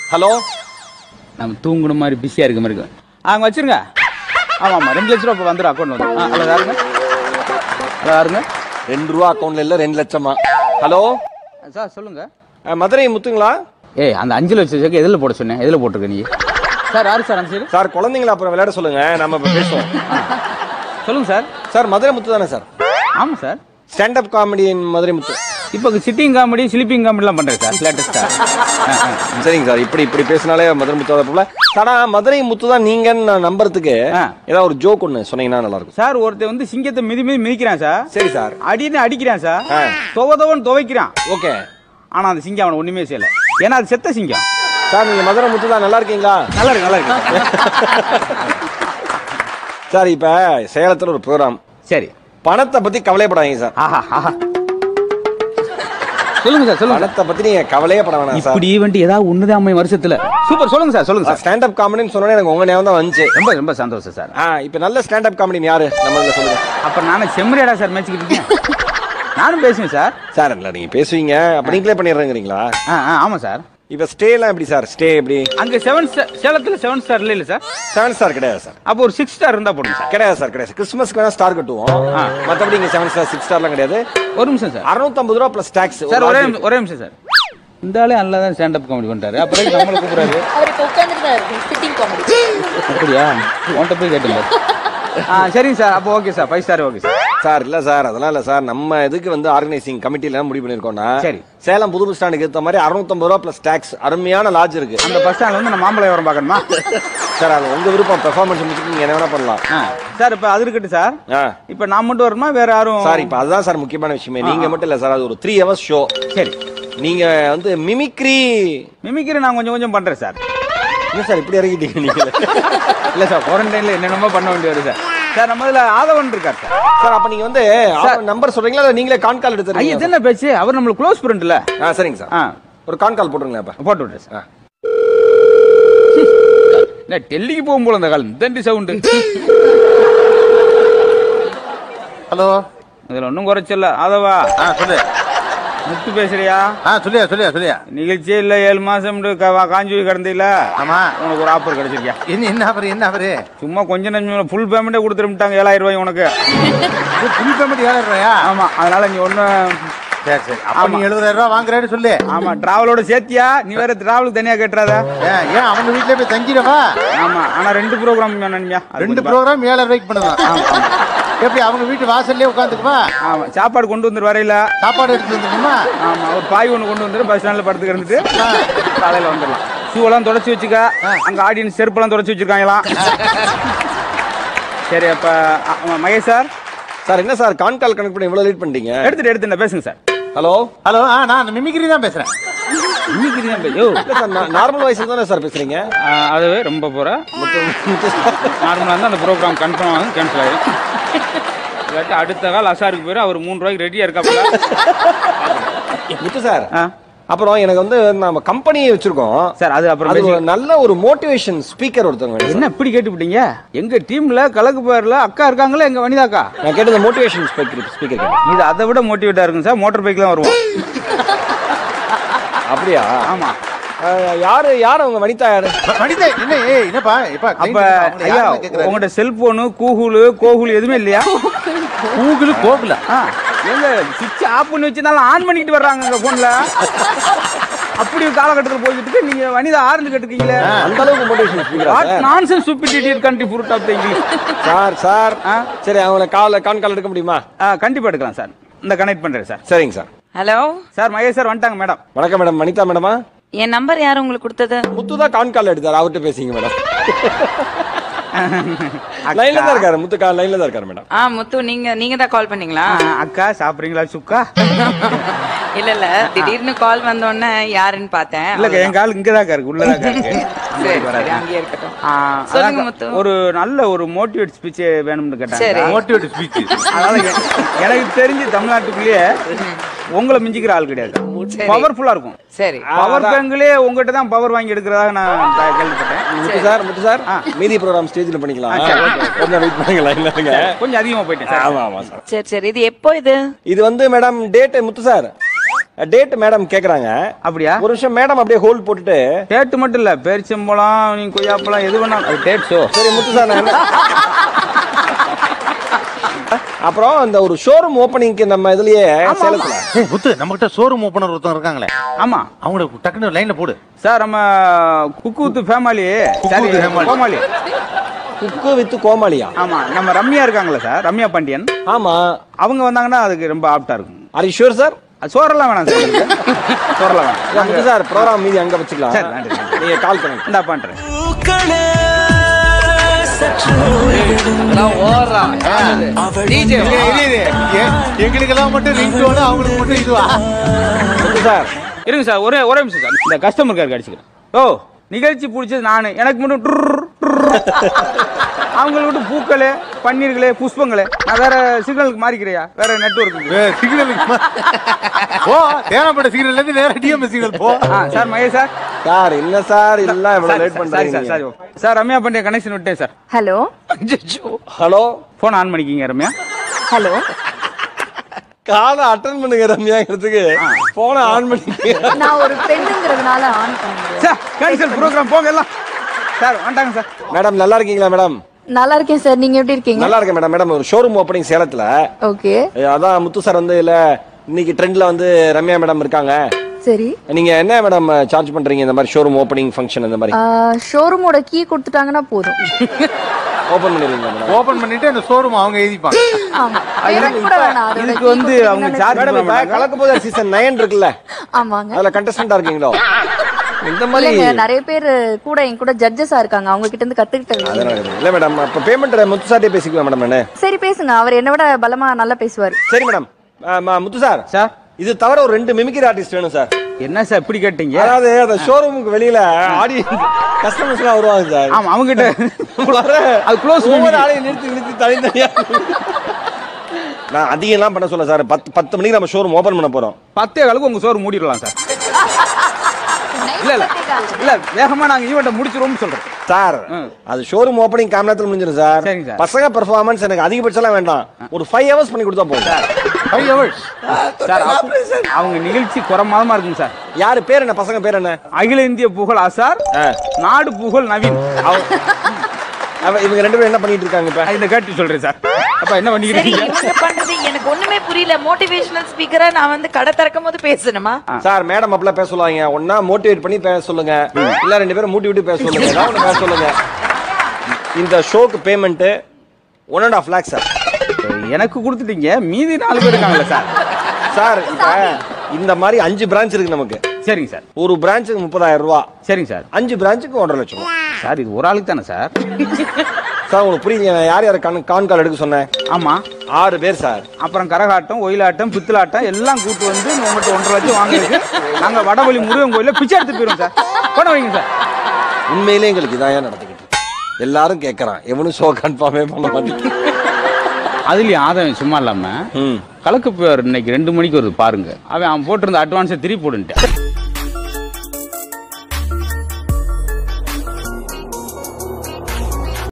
Hello நம்ம தூங்குன மாதிரி பிஸியாக இருக்க மாதிரி இருக்கு அங்கே வச்சிருங்க ஆமாம் ஆமாம் ரெண்டு லட்ச ரூபா இப்போ வந்துடும் அக்கௌண்ட் வந்து ஆ அதில் யாருங்க அதில் யாருங்க ரெண்டு ரூபா அக்கௌண்ட்ல இல்ல ரெண்டு லட்சமா ஹலோ சார் சொல்லுங்கள் அஹ், மதுரை முத்துங்களா ஏய் அந்த அஞ்சு லட்சம் சேர்க்க எதில் போட சொன்னேன் எதில் போட்டிருக்க நீ சார் யாரு சார் அந்த சைடு சார் குழந்தைங்கள அப்புறம் விளையாட சொல்லுங்க நம்ம இப்ப பேசுவோம் சொல்லுங்கள் சார் சார் மதுரை முத்து தானே சார் ஆமாம் sir stand up comedy Madurai Muthu இப்போ சிட்டிங் காமெடி ஸ்லீப்பிங் காமெடிலாம் பண்ணுறேன் சார் லேட்டஸ்ட்டாக சரிங்க சார் இப்படி இப்படி பேசினாலே மதுரை முத்து வரப்பல ஆனா மதுரை முத்து தான் நீங்கன்னு நான் நம்புறதுக்கு ஆ. ஏதாவது ஒரு ஜோக் ஒண்ணு சொன்னீங்கன்னா நல்லா இருக்கும் சார் ஒருத்தன் வந்து சிங்கத்தை மிதி மிதி மிதிக்கிறான் சார் சரி சார் அடின்னு அடிக்கிறான் சார் ஆ. துவ துவன்னு துவைக்கிறான் ஓகே ஆனா அந்த சிங்கம் அவனை ஒண்ணுமே செய்யல ஏன்னா அது செத்த சிங்கம் சார் நீங்க மதுரை முத்து தான் நல்லா இருக்கீங்களா நல்லா இருக்கு நல்லா இருக்கு சார் இப்ப சேலத்துல ஒரு ப்ரோக்ராம் சரி பணத்தை பத்தி கவலைப்படாதீங்க சார் ஆஹா ஆஹா சொல்லுங்க சார் சொல்லுங்க பணத்தை பத்தி நீங்க கவலையே பட வேணாம் சார் இப்படி ஈவெண்ட் ஏதாவது ஒண்ணுதான் அம்மை வருஷத்துல சூப்பர் சொல்லுங்க சார் சொல்லுங்க சார் ஸ்டாண்ட் அப் காமெடின்னு சொன்னோன்னே எனக்கு உங்க ஞாபகம் தான் வந்துச்சு ரொம்ப ரொம்ப சந்தோஷம் சார் ஆ இப்ப நல்ல ஸ்டாண்ட் அப் காமெடி யாரு நம்ம இதுல சொல்லுங்க அப்ப நானும் செம்மறியாடா சார் மேய்ச்சிக்கிட்டு இருக்கேன் நானும் பேசுவேன் சார் சார் இல்ல நீங்க பேசுவீங்க அப்ப நீங்களே பண்ணிடுறீங்களா ஆ ஆ ஆமா சார் இப்ப ஸ்டே எல்லாம் எப்படி சார் ஸ்டே எப்படி அங்க செவன் ஸ்டார் சேலத்துல செவன் ஸ்டார் இல்ல இல்ல சார் செவன் ஸ்டார் கிடையாது சார் அப்போ ஒரு சிக்ஸ் ஸ்டார் இருந்தா போடுங்க சார் கிடையாது சார் கிடையாது கிறிஸ்மஸ்க்கு வேணா ஸ்டார் கட்டுவோம் ஆ. மத்தபடி இங்க செவன் ஸ்டார் சிக்ஸ் ஸ்டார்லாம் கிடையாது ஒரு நிமிஷம் சார் அறுநூத்தம்பது ரூபா பிளஸ் டாக்ஸ் சார் ஒரே நிமிஷம் ஒரே நிமிஷம் சார் இந்த ஆளே நல்லா தான் ஸ்டாண்டப் காமெடி பண்ணிட்டாரு அப்புறம் நம்மளை கூப்பிடுறாரு அவர் இப்போ உட்காந்துட்டு தான் இருக்கு சிட்டிங் காமெடி அப்படியா உன்கிட்ட போய் கேட்டுங்க ஆ சரிங்க சார் அப்போ okay sir five star okay sir sir இல்ல சார் அதெல்லாம் இல்ல சார் நம்ம இதுக்கு வந்து ஆர்கனைசிங் கமிட்டில முடிவு பண்ணிருக்கோம்னா சரி. சேலம் புது பஸ் ஸ்டாண்டுக்கு ஏத்த மாதிரி அறுநூத்தம்பது ரூபா பிளஸ் டாக்ஸ் அருமையான லாட்ஜ் இருக்கு அந்த பஸ் ஸ்டாண்ட்ல வந்து நான் மாம்பழம் விவரம் பார்க்கணுமா சார் அது உங்க விருப்பம் பெர்ஃபார்மன்ஸ் முடிச்சுட்டு நீங்க என்ன வேணா பண்ணலாம் ஆ சார் இப்போ அது இருக்கட்டும் சார் ஆ. இப்போ நான் மட்டும் வரணுமா வேற யாரும் சார் இப்ப அதுதான் சார் முக்கியமான விஷயமே நீங்க மட்டும் இல்ல சார் அது ஒரு த்ரீ ஹவர்ஸ் ஷோ சரி நீங்க வந்து மிமிக்ரி மிமிக்ரி நான் கொஞ்சம் கொஞ்சம் பண்றேன் சார் என்ன சார் இப்படி இறங்கிட்டீங்க நீங்க இல்ல சார் குவாரண்டைன்ல என்னென்னமோ பண்ண வேண்டி வருது சார் சார் நம்ம இதுல ஆதவன் இருக்கார் சார் சார் அப்ப நீங்க வந்து நம்பர் சொல்றீங்களா இல்ல நீங்களே கான் கால் ஐயா எடுத்துறீங்க இது என்ன பேச்சு அவர் நம்மளுக்கு க்ளோஸ் ஃப்ரெண்ட்ல ஆ சரிங்க சார் ஆ ஒரு கான் கால் போட்டுருங்களேன் அப்ப போட்டு விட்றேன் சார் ஆ. என்ன டெல்லிக்கு போகும் போல இந்த காலம் தண்டி சவுண்டு ஹலோ இதுல ஒன்றும் குறைச்சல ஆதவா ஆ சொல்லு முத்து பேசுறியா ஆ சொல்லியா சொல்லியா சொல்லியா நிகழ்ச்சியே இல்ல ஏழு மாசம் காஞ்சி போய் கிடந்தில ஆமா உனக்கு ஒரு ஆஃபர் கிடைச்சிருக்கியா என்ன என்ன அவரு என்ன அவரு சும்மா கொஞ்ச நஞ்சம் ஃபுல் பேமெண்ட்டே கொடுத்துருட்டாங்க ஏழாயிரம் ரூபாய் உனக்கு புல் பேமெண்ட் ஏழாயிரம் ரூபாயா ஆமா அதனால நீ ஒண்ணு சரி சரி அப்ப நீ எழுபதாயிரம் ரூபாய் வாங்குறேன்னு சொல்லு ஆமா டிராவலோட சேர்த்தியா நீ வேற டிராவலுக்கு தனியா கட்டுறாத ஏன் ஏன் அவங்க வீட்லயே போய் தங்கிடவா ஆமா ஆனா ரெண்டு ப்ரோக்ராம் வேணும்யா ரெண்டு ப்ரோக்ராம் ஏழாயிரம் ரூபாய்க்கு பண்ணுதான் எப்படி அவங்க வீட்டு வாசல்லே உட்காந்துக்குமா ஆமா சாப்பாடு கொண்டு வந்துரு வரையில சாப்பாடு எடுத்து வந்துருக்குமா ஆமா ஒரு பாய் ஒண்ணு கொண்டு வந்துரு பஸ் ஸ்டாண்ட்ல படுத்து கிடந்துட்டு காலையில வந்துடலாம் ஷூவெல்லாம் தொடச்சி வச்சுக்க அங்க ஆடியன்ஸ் செருப்பெல்லாம் தொடச்சி வச்சிருக்காங்களாம் சரி அப்ப அ, ஆமா, மகேஷ் சார் சார் என்ன சார் கான் கால் கனெக்ட் பண்ணி இவ்வளவு லேட் பண்ணிட்டீங்க எடுத்துட்டு எடுத்துட்டு பேசுங்க சார் ஹலோ ஹலோ ஆ நான் மிமிக்ரி தான் பேசுறேன் இன்னைக்கு தான் பே- யோ, இல்ல சார் நார்மல் வாய்ஸ்ல தானே சார் பேசுறீங்க ஆ, அதுவே ரொம்ப போற நார்மலா இருந்தா அந்த ப்ரோக்ராம் கன்ஃபார்ம் ஆகும் கேன்சல் ஆயிடும் இல்லாட்டி அடுத்த கால் அசாருக்கு போயிடும் அவர் மூணு ரூபாய்க்கு ரெடியா இருக்காப்புல முத்து சார் ஆ. அப்புறம் எனக்கு வந்து நம்ம கம்பெனி வச்சிருக்கோம் சார் அது அப்புறம் அது பேசி- ஒரு நல்ல ஒரு மோட்டிவேஷன் ஸ்பீக்கர் ஒருத்தவங்க வேணும் சார். என்ன இப்படி கேட்டுவிட்டீங்க எங்க டீம்ல கலக்கு பேர்ல அக்கா இருக்காங்களா எங்க வனிதாக்கா நான் கேட்டது மோட்டிவேஷன் ஸ்பீக்கர் ஸ்பீக்கர் இது அதை விட மோட்டிவேட்டா இருக்கும் சார் மோட்டார் பைக்ல வருவோம் அப்படியா ஆமா அஹ், யாரு யாரு அவங்க வனிதா யாரு மனிதே என்ன ஏய் என்னப்பா இப்ப அப்ப ஐயா உங்கள்கிட்ட செல்போனு கூகுளு கோகுல் எதுவுமே இல்லையா கூகுள் கோகுல ஆ, எங்க சுவிட்ச் ஆஃப் பண்ணி வச்சிருந்தாலும் ஆன் பண்ணிக்கிட்டு வர்றாங்க இந்த போன்ல அப்படி ஒரு காலகட்டத்தில் போயிட்டு இருக்கு நீங்க வனிதா ஆரஞ்சு கட்டுக்கீங்களே அந்த அளவுக்கு மோட்டிவேஷன் ஸ்பீக்கரா what sir nonsense stupidity country fruit of the English sir sir ஆ? சரி அவங்கள கால் கான் கால் எடுக்க முடியுமா கண்டிப்பா எடுக்கலாம் சார் இந்த கனெக்ட் பண்றேன் சார் சரிங்க sir hello sir Mahesh sir வந்துட்டாங்க மேடம் வணக்கம் மேடம் வனிதா மேடமா என் நம்பர் யார் உங்களுக்கு கொடுத்தது முத்து தான் கான் கால் எடுத்தாரு அவர்கிட்ட பேசிங்க மேடம் லைன்ல தான் இருக்காரு முத்து கால் லைன்ல தான் இருக்காரு மேடம் ஆ முத்து நீங்க நீங்க தான் கால் பண்ணீங்களா அக்கா சாப்பிடுறீங்களா சுக்கா இல்ல இல்ல திடீர்னு கால் வந்த உடனே யாருன்னு பார்த்தேன் இல்லக்கா என் கால் இங்கதான் இருக்கு உள்ளதான் இருக்கு சரி அங்க சரி வராது. அங்கேயே இருக்கட்டும் ஆ, சொல்லுங்க அதான்க்கா, முத்து. ஒரு நல்ல ஒரு மோட்டிவேட் ஸ்பீச் வேணும்னு சரி. கேட்டாங்க மோட்டிவேட் ஸ்பீச் அதனால எ- எனக்கு தெரிஞ்சு தமிழ்நாட்டுக்குள்ளேயே உங்களை மிஞ்சிக்கிற ஆள் கிடையாது சரி. பவர்ஃபுல்லா இருக்கும் சரி பவர் பேங்க்லயே உங்ககிட்ட தான் பவர் வாங்கி எடுக்கிறதாக நான் க- கேள்விப்பட்டேன் முத்து சார் முத்து சார் மீதி ப்ரோக்ராம் ஸ்டேஜ்ல பண்ணிக்கலாம் கொஞ்சம் வெயிட் பண்ணுங்க லைன்ல இருங்க கொஞ்சம் அதிகமா போயிட்டேன் சார் ஆமா ஆமா சார் சரி சரி இது எப்போ இது இது வந்து madam date Muthu sir date madam கேக்குறாங்க அப்படியா ஒரு நிமிஷம் மேடம் அப்படியே ஹோல்ட் போட்டுட்டு டேட்டு மட்டும் இல்ல பேரிச்சம்பழம் நீ கொய்யாப்பழம் எது வேணாலும் அது டேட் ஷோ சரி முத்து சார் நான் என்ன- அப்புறம் இந்த ஒரு ஷோரூம் ஓப்பனிங்க்கு நம்ம இதுலயே சேலத்துல ஏய், முத்து நம்ம கிட்ட ஷோரூம் ஓப்பனர் ஒருத்தவங்க இருக்காங்களே ஆமா அவங்களுக்கு டக்குன்னு லைன்ல போடு சார் நம்ம குக்கு வித்து ஃபேமிலி சரி with family. கோமாளி குக்கு வித்து கோமாளியா ஆமா நம்ம ரம்யா இருக்காங்களா சார் ரம்யா பாண்டியன் ஆமா அவங்க வந்தாங்கன்னா அதுக்கு ரொம்ப ஆப்டா இருக்கும் ஆர் ஷூர் சார் அது சோறெல்லாம் வேணாம் சார் எனக்கு. சோறெல்லாம் வேணாம் முத்து சார் ப்ரோக்ராம் மீதி அங்க வச்சுக்கலாம் சரி, நன்றி, நன்றி. நீங்க கால் பண்ணுங்க இந்தா பண்றேன் எங்களுக்கெல்லாம் மட்டும் ரிங் டோனு அவங்களுக்கு மட்டும் இதுவா முத்து சார் இருங்க சார் ஒரே ஒரே நிமிஷம் சார் இந்த கஸ்டமர் கேர் அடிச்சுக்கிறேன் ஓ நிகழ்ச்சி பிடிச்சது நானு எனக்கு மட்டும் டுர்ர், டுர்ர். அவங்களுக்கு மட்டும் பூக்களே பன்னீர்களே புஷ்பங்களே நான் வேற சிக்னலுக்கு மாறிக்கிறியா வேற நெட்ஒர்க் சிக்னலுக்கு ஓ தேனப்பட்ட சிக்னல்ல இருந்து நேரா டிஎம் சிக்னல் போ ஆ சார் மகேஷ் சார் சார் இல்ல சார் இல்ல இவ்வளவு லேட் சாரி சார் பண்றீங்க சாரி சார் ரம்யா பாண்டிய கனெக்ஷன் விட்டேன் sir hello hello phone on பண்ணிக்கிங்க ரம்யா ஹலோ காலை அட்டன் பண்ணுங்க ரம்யாங்கிறதுக்கு போன ஆன் பண்ணி நான் ஒரு பெண்ணுங்கிறதுனால ஆன் பண்ண முடியாது சார் கேன்சல் ப்ரோக்ராம் போங்க எல்லாம் சார் வந்துட்டாங்க சார் மேடம் நல்லா இருக்கீங்களா மேடம் நல்லா இருக்கேன் சார் நீங்க எப்படி இருக்கீங்க நல்லா இருக்கேன் மேடம் மேடம் ஒரு ஷோரூம் ஓப்பனிங் சேலத்துல ஓகே அஹ் அதான் முத்து சார் வந்து இல்ல இன்னைக்கு ட்ரெண்ட்ல வந்து ரம்யா மேடம் இருக்காங்க சரி நீங்க என்ன மேடம் சார்ஜ் பண்றீங்க இந்த மாதிரி ஷோரூம் ஓப்பனிங் ஃபங்க்ஷன் இந்த மாதிரி ஷோரூமோட கீ கொடுத்துட்டாங்கன்னா போதும் ஓபன் பண்ணிடுவீங்களா மேடம் ஓபன் பண்ணிட்டு அந்த ஷோரூம் அவங்க எழுதிப்பாங்க ஆமா பேமெண்ட் கூட வேணாம் அதோட இதுக்கு key வந்து அவங்க கொடுத்தீங்கன்னா charge மேடம் இப்ப கலக்க போத சீசன் நைன் இருக்குல்ல ஆமாங்க அதுல கண்டஸ்டன்டா இருக்கீங்களோ இந்த மாதிரி இல்லைங்க நிறைய பேர் கூட என் கூட ஜட்ஜஸா இருக்காங்க அவங்க கிட்ட இருந்து கத்துக்கிட்டேன் அதெல்லாம் கிடையாது. இல்ல மேடம் அப்ப பேமெண்ட் முத்து சார்ட்டே பேசிக்குவேன் மேடம் நானு சரி பேசுங்க அவர் என்ன விட பலமா நல்லா பேசுவாரு சரி மேடம் முத்து சார் சார் இது தவிர ஒரு ரெண்டு மிமிக்ரி ஆர்டிஸ்ட் வேணும் சார் என்ன சார் இப்படி கேட்டீங்க அதாவது அந்த ஷோரூமுக்கு வெளியில ஆடி கஸ்டமர்ஸ் எல்லாம் வருவாங்க சார் ஆமா அவங்க கிட்ட வர அது க்ளோஸ் ஒவ்வொரு ஆளையும் நிறுத்தி நிறுத்தி தனித்தனியா நான் அதிகம் எல்லாம் பண்ண சொல்ல சார் பத்து பத்து மணிக்கு நம்ம ஷோரூம் ஓபன் பண்ண போறோம் பத்தே காலுக்கு உங்க சோறு மூடிடலாம் சார் இல்ல இல்ல இல்ல வேகமா நாங்க ஈவெண்ட்டை முடிச்சிருவோம்னு சொல்றோம் சார் ம். அது ஷோரூம் ஓப்பனிங் காமனத்தில் முடிஞ்சிடும் சார் சரிங்க சார். பசங்க பெர்ஃபார்மன்ஸ் எனக்கு அதிகபட்சம் எல்லாம் வேண்டாம் ஒரு ஃபைவ் ஹவர்ஸ் பண்ணி கொடுத்தா போதும் சார் ஃபைவ் ஹவர்ஸ் சார் அப்ப- அவங்க நிகழ்ச்சி குறமாதமா இருக்குங்க சார் யாரு பேர் என்ன பசங்க பேர் என்ன அகில இந்திய புகழ் ஆசார் ஆ. நாடு புகழ் நவீன் அவ- இவங்க ரெண்டு பேரும் என்ன பண்ணிட்டு இருக்காங்க இப்ப இந்த கேட்டு சொல்றேன் சார் அப்ப என்ன சரி பண்ணிக்கிறீங்க இவங்க பண்றது எனக்கு ஒண்ணுமே புரியல மோட்டிவேஷனல் ஸ்பீக்கரா நான் வந்து கடை திறக்கும் போது பேசணுமா சார் மேடம் அப்பெல்லாம் பேச சொல்லுவாங்க ஒன்னா மோட்டிவேட் பண்ணி பேச சொல்லுங்க இல்ல ரெண்டு பேரும் மூட்டி விட்டு பேச சொல்லுங்க ஏதாவது ஒண்ணு பேச சொல்லுங்க இந்த ஷோக்கு payment one and half lakh sir எனக்கு கொடுத்துட்டீங்க மீதி நாலு பேர் இருக்காங்கல்ல சார் சார் இப்ப இந்த மாதிரி அஞ்சு பிரான்ச் இருக்கு நமக்கு சரிங்க சார் ஒரு பிரான்ச்சுக்கு முப்பதாயிரம் ரூபா சரிங்க சார் அஞ்சு பிரான்ச்சுக்கு ஒன்றரை லட்சம் ரூபா. சார் இது ஒரு ஆளுக்கு தானே சார் சார் உங்களுக்கு புரியுங்க நான் யார் யார் கான் கான் கால் எடுக்க சொன்னேன் ஆமா ஆறு பேர் சார் அப்புறம் கரகாட்டம் ஒயிலாட்டம் பித்தலாட்டம் எல்லாம் கூட்டு வந்து உங்கள்கிட்ட ஒன்றரை லட்சம் வாங்கிருக்கு நாங்க வடவழி முருகன் கோயில பிச்சை எடுத்து போயிடும் சார் கொண்டு வைங்க சார் உண்மையிலே எங்களுக்கு இதான் நடந்துக்கிட்டு இருக்கு. எல்லாரும் கேட்கறான் எவனும் ஷோ கன்ஃபார்மே பண்ண மாட்டேன் அதுலயும் ஆதாயம் சும்மா இல்லாம ம் கலக்கு பேர் இன்னைக்கு ரெண்டு மணிக்கு வருது பாருங்க அவன் அவன் போட்டிருந்த அட்வான்ஸை திருப்பி போடுன்ட்டேன்